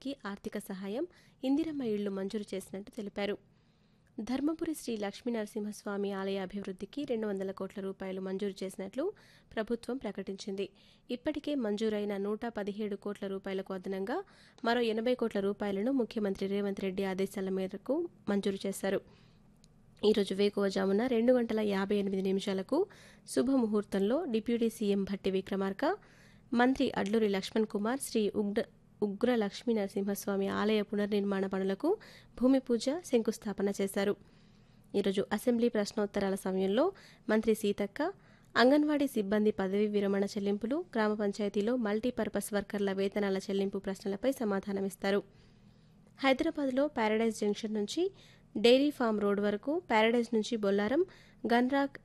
మందికి ఆర్థిక సహాయం ఇందిరమ్మ ఇళ్లు మంజూరు చేసినట్టు తెలిపారు ధర్మపురి శ్రీ లక్ష్మీ నరసింహస్వామి ఆలయ అభివృద్ధికి రెండు వందల కోట్ల రూపాయలు మంజూరు చేసినట్లు ప్రభుత్వం ప్రకటించింది ఇప్పటికే మంజూరైన నూట పదిహేడు కోట్ల రూపాయలకు అదనంగా మరో ఎనభై కోట్ల రూపాయలను ముఖ్యమంత్రి రేవంత్ రెడ్డి ఆదేశాల మేరకు మంజూరు చేశారు ఈరోజు వేకువజామున రెండు గంటల యాభై ఎనిమిది నిమిషాలకు శుభముహూర్తంలో డిప్యూటీ సీఎం భట్టి విక్రమార్క మంత్రి అడ్లూరి లక్ష్మణ్ కుమార్ శ్రీ ఉగ్ర ఉగ్ర లక్ష్మీ నరసింహస్వామి ఆలయ పునర్నిర్మాణ పనులకు భూమి పూజ శంకుస్థాపన చేశారు ఈరోజు అసెంబ్లీ ప్రశ్నోత్తరాల సమయంలో మంత్రి సీతక్క అంగన్వాడీ సిబ్బంది పదవీ విరమణ చెల్లింపులు గ్రామ పంచాయతీలో మల్టీపర్పస్ వర్కర్ల వేతనాల చెల్లింపు ప్రశ్నలపై సమాధానమిస్తారు హైదరాబాద్లో ప్యారడైజ్ జంక్షన్ నుంచి డైరీ ఫామ్ రోడ్ వరకు ప్యారడైజ్ నుంచి బొల్లారం గన్రాక్